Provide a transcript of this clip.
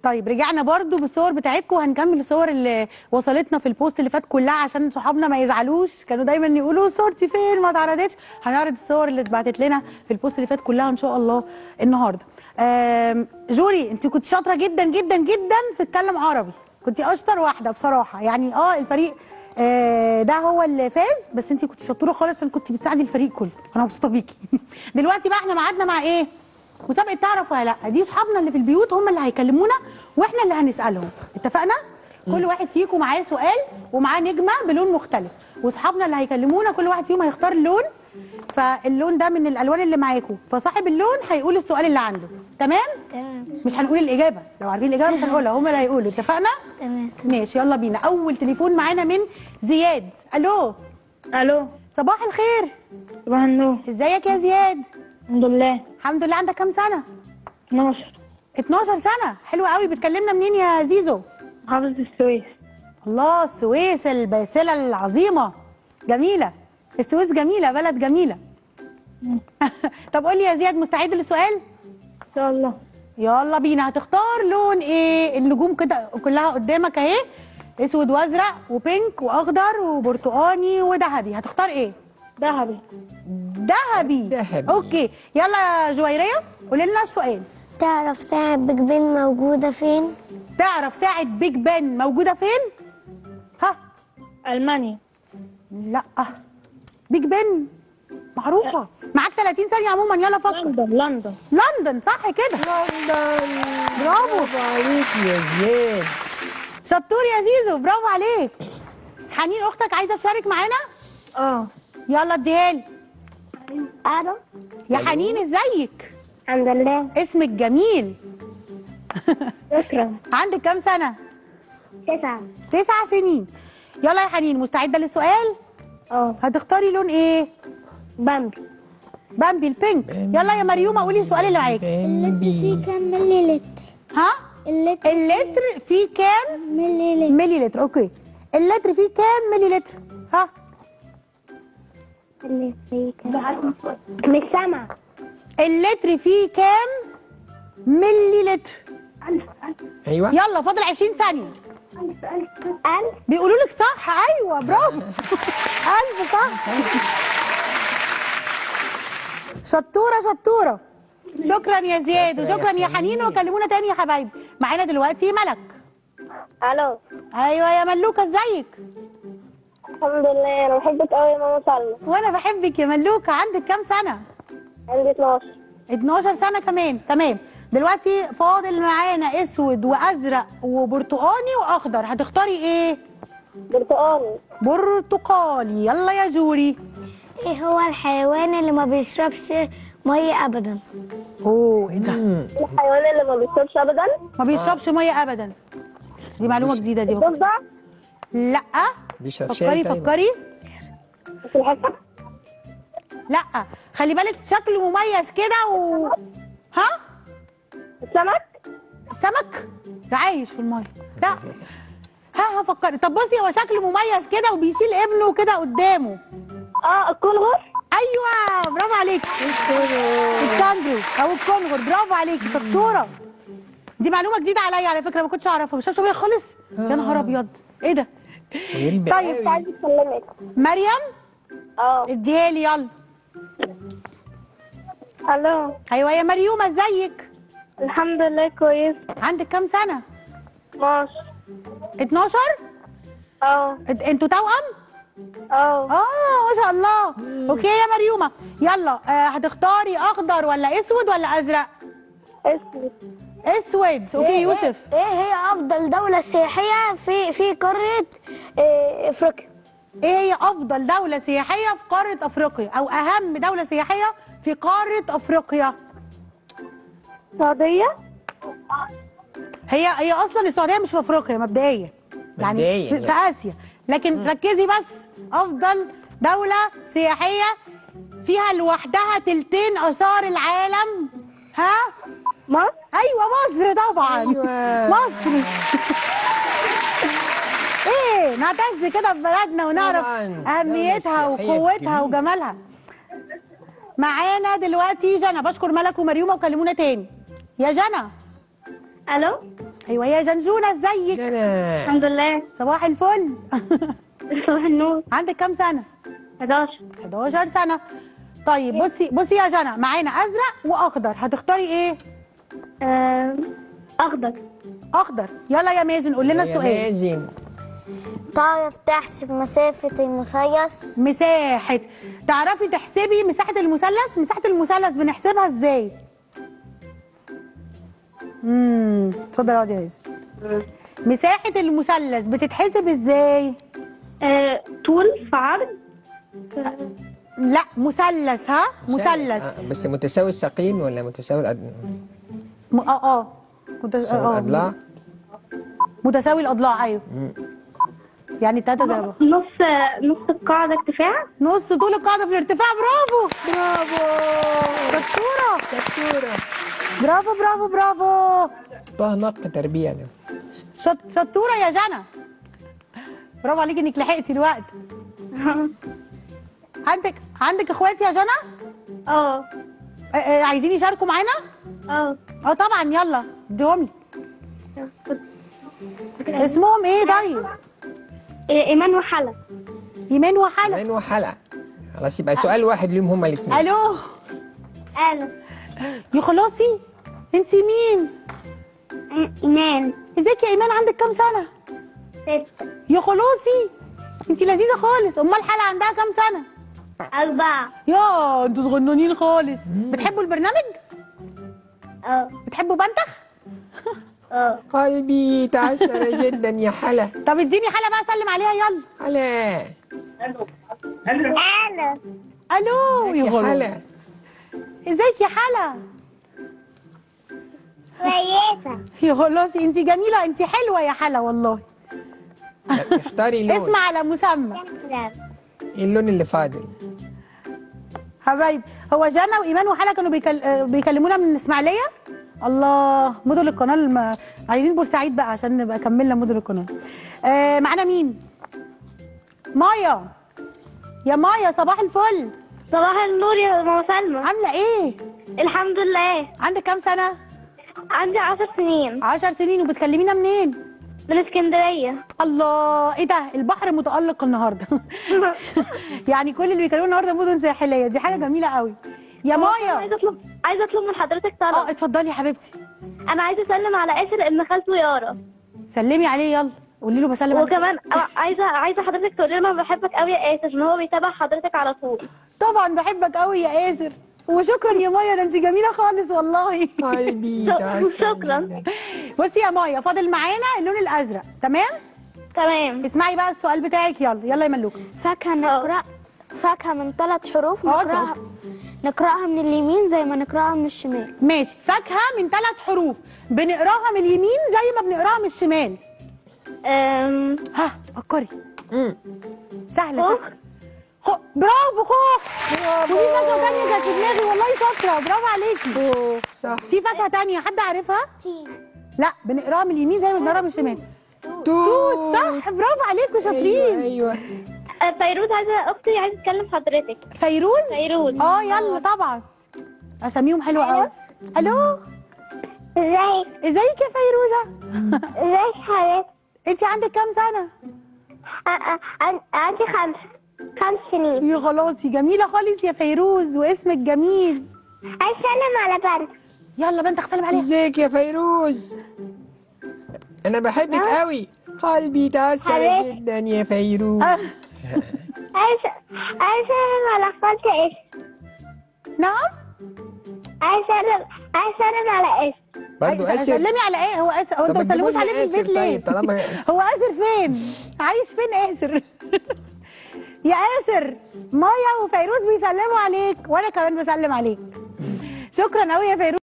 طيب رجعنا برضو بالصور بتاعتكم وهنكمل الصور اللي وصلتنا في البوست اللي فات كلها عشان صحابنا ما يزعلوش كانوا دايما يقولوا صورتي فين ما اتعرضتش هنعرض الصور اللي اتبعتت لنا في البوست اللي فات كلها ان شاء الله النهارده آم، جوري انت كنت شاطره جدا جدا جدا في الكلام عربي كنت اشطر واحده بصراحه يعني اه الفريق آه، ده هو اللي فاز بس انت كنت شطوره خالص عشان كنت بتساعدي الفريق كله انا مبسوطه بيكي دلوقتي بقى احنا ميعادنا مع ايه مسابقه تعرف ولا لا دي اصحابنا اللي في البيوت هم اللي هيكلمونا واحنا اللي هنسالهم اتفقنا كل واحد فيكم معاه سؤال ومعاه نجمه بلون مختلف واصحابنا اللي هيكلمونا كل واحد فيهم هيختار لون فاللون ده من الالوان اللي معاكم فصاحب اللون هيقول السؤال اللي عنده تمام تمام مش هنقول الاجابه لو عارفين الاجابه مش هنقولها هم اللي هيقولوا اتفقنا تمام ماشي يلا بينا اول تليفون معانا من زياد الو الو صباح الخير صباح النور ازيك يا زياد الحمد لله الحمد لله عندك كام سنه 12 12 سنه حلوه قوي بتكلمنا منين يا زيزو محافظة السويس الله السويس الباسله العظيمه جميله السويس جميله بلد جميله طب قول لي يا زياد مستعد للسؤال ان شاء الله يلا بينا هتختار لون ايه النجوم كده كلها قدامك اهي اسود وازرق وبينك واخضر وبرتقاني وذهبي هتختار ايه ذهبي ذهبي ذهبي. اوكي يلا يا جويريه قولي لنا السؤال تعرف ساعة بيج بن موجودة فين؟ تعرف ساعه بيج بان موجوده فين ها المانيا لا بيج بن معروفه معاك 30 ثانيه عموما يلا فكر لندن لندن لندن صح كده لندن برافو برافو عليك يا زياد شطور يا زيزو برافو عليك حنين اختك عايزه تشارك معانا اه يلا اديها لي ألو يا حنين ازيك الحمد لله اسمك جميل شكرا عندك كام سنه تسعة تسع سنين يلا يا حنين مستعده للسؤال اه هتختاري لون ايه بامبي بامبي البينك يلا يا مريومه قولي السؤال اللي معاكي اللتر فيه كام ملي لتر؟ ها اللتر اللتر فيه كام ملي لتر ملي لتر اوكي اللتر فيه كام ملي لتر ها اللتر فيه كام مش سامعة اللتر فيه كام ملي لتر ايوه يلا فاضل 20 ثانيه ألف بيقولوا لك صح ايوه برافو الف صح شطوره شطوره شكرا يا زياد شكرا يا وشكرا يا حنين. حنين وكلمونا تاني يا حبايبي معانا دلوقتي ملك ألو ايوه يا ملوكه ازيك الحمد لله أنا بحبك أوي يا ماما سلمى وانا بحبك يا ملوكه عندك كام سنه عندي 12 12 سنه كمان تمام دلوقتي فاضل معانا اسود وازرق وبرتقاني واخضر هتختاري ايه برتقاني برتقالي يلا يا جوري إيه هو الحيوان اللي ما بيشربش مية أبدا؟ اوه ايه ده الحيوان اللي ما بيشربش أبدا؟ ما بيشربش ميه ابدا دي معلومه جديده دي ما كنتش- الضفدع لا بيشرب فكري شاي طيب. فكري في الحسن لا خلي بالك شكله مميز كده و ها السمك السمك ده عايش في الميه لا ها هفكر طب بصي هو شكله مميز كده وبيشيل ابنه كده قدامه اه الكنغر ايوه برافو عليك الكانجرو او الكونغر برافو عليك شطوره دي معلومه جديده عليا على فكره ما كنتش اعرفها مش عارفه خالص يا نهار ابيض ايه ده ويلبق طيب قوي. عايز اكلمك مريم اه اديها لي يلا الو ايوه يا مريومه ازيك الحمد لله كويس عندك كام سنه 12 12 اه إد- انتوا توأم اه اه ما شاء الله اوكي يا مريومه يلا آه هتختاري اخضر ولا اسود ولا ازرق اسمي اسود اوكي يوسف ايه هي افضل دولة سياحية في في قارة إيه افريقيا ايه هي افضل دوله سياحيه في قاره افريقيا او اهم دوله سياحيه في قاره افريقيا السعودية هي هي اصلا السعوديه مش في افريقيا مبدئيا يعني مبدئياً في, في يعني. اسيا لكن ركزي بس افضل دوله سياحيه فيها لوحدها تلتين اثار العالم ها مصر ايوه مصر طبعا أيوة. مصر ايه نعتز كده ببلدنا ونعرف طبعاً. اهميتها دولة سياحية وقوتها كبيرة. وجمالها معانا دلوقتي جنى بشكر ملك ومريومه وكلمونا تاني يا جنى الو ايوه يا جنجونه ازيك جنى الحمد لله صباح الفل صباح النور عندك كام سنه 11 11 سنه طيب بصي بصي يا جنى معانا ازرق واخضر هتختاري ايه آه، أخضر اخضر يلا يا مازن قول لنا يا السؤال مازن تعرف تحسب مسافة المثلث مساحه تعرفي تحسبي مساحه المثلث مساحه المثلث بنحسبها ازاي امم اتفضل اقعد يا مازن مساحه المثلث بتتحسب ازاي آه، طول في عرض لا مثلث ها مثلث آه، بس متساوي الساقين ولا متساوي الأد... م- اه اه متس... متساوي آه، الأضلاع متساوي الاضلاع ايوه يعني التلاته زي بعض نص نص القاعدة ارتفاع نص طول القاعده في الارتفاع برافو برافو شطوره شطورة برافو برافو برافو طه نق تربية ده شط... شطوره يا جنى برافو عليكي انك لحقتي الوقت عندك عندك اخوات يا جنى اه آه، آه، عايزين يشاركوا معانا اه اه طبعا يلا اديهم لي اسمهم ايه طيب إيه، إيمان وحلا ايمان وحلا عين وحلقة خلاص يبقى سؤال واحد ليهم هما الاثنين الو أنا يا خلاصي انت مين إيمان ازيك يا ايمان عندك كام سنه ستة يا خلاصي انت لذيذه خالص امال حلا عندها كام سنه أربعة يا انتوا صغننين خالص بتحبوا البرنامج اه بتحبوا بنتخ اه قلبي تأثر جدا يا حلا طب اديني حلا بقى سلم عليها يلا حلا أنا الو يا يا خلاص حلا ازيك يا حلا كويسة يا خلاصي انت جميله انت حلوه يا حلا والله اختاري لون اسم على مسمى ايه اللون اللي فاضل حبايب هو جانا وايمان وحلا كانوا بيكل... آه، بيكلمونا من الاسماعيليه الله مدن القناه الم... عايزين بورسعيد بقى عشان نبقى كملنا مدن القناه آه معانا مين مايا يا مايا صباح الفل صباح النور يا ماما سلمى عامله ايه الحمد لله عندك كام سنه عندي عشر سنين عشر سنين وبتكلمينا منين من اسكندرية الله ايه ده البحر متالق النهارده يعني كل اللي بيكلمونا النهارده مدن ساحليه دي حاجه جميله قوي يا مايا عايزة اطلب عايزة اطلب من حضرتك اه طلب اتفضلي يا حبيبتي انا عايزة اسلم على اسر ابن خالته يارا سلمي عليه يلا قولي له بسلم عليك. وكمان آه، عايزة عايزة حضرتك تقولي له انا بحبك قوي يا اسر عشان هو بيتابع حضرتك على طول طبعا بحبك قوي يا ياسر وشكرا يا مايا ده انت جميله خالص والله قلبي شك- تأثر شكراً. جداً. بصي يا مايا فاضل معانا اللون الازرق تمام تمام اسمعي بقى السؤال بتاعك يلا يلا يا ملوكه فاكهة نقرأ فاكهة من ثلاث حروف اه، نقرأها نقرأها من اليمين زي ما نقرأها من الشمال ماشي فاكهه من ثلاث حروف بنقراها من اليمين زي ما بنقراها من الشمال أم... ها فكري مم. سهله خوخ. سهله خو... برافو خوخ ودي فاكهه ثانيه كانت في دماغي والله شاطره برافو عليكي صح في فاكهه ثانيه حد عارفها تين لا بنقراها من اليمين زي ما بنقراها من الشمال توت توت صح برافو عليكم شاطرين ايوه ايوه آه، فيروز عايزة اختي عايزة اتكلم حضرتك فيروز فيروز اه يلا طبعا اساميهم حلوه قوي الو ازيك ازيك يا فيروزه ازيك حضرتك انت عندك كام سنه عندي خمس خمس سنين يا خلاصي جميله خالص يا فيروز واسمك جميل عايز اسلم على بنت يلا بنت سلم عليها ازيك يا فيروز انا بحبك قوي قلبي تأثر حبيبتي. جدا يا فيروز آه، عايز عايز اسلم على خالتي ايش نعم عايز اسلم عايز اسلم على ايش برضه عايز- اسر سلمي على ايه هو أس... هو طب انتوا ما ما تسلموش تجيبوا عليه لنا في البيت آسر ليه طيب، طالما- هو اسر فين عايش فين اسر يا اسر مايا وفيروز بيسلموا عليك وانا كمان بسلم عليك شكرا قوي يا فيروز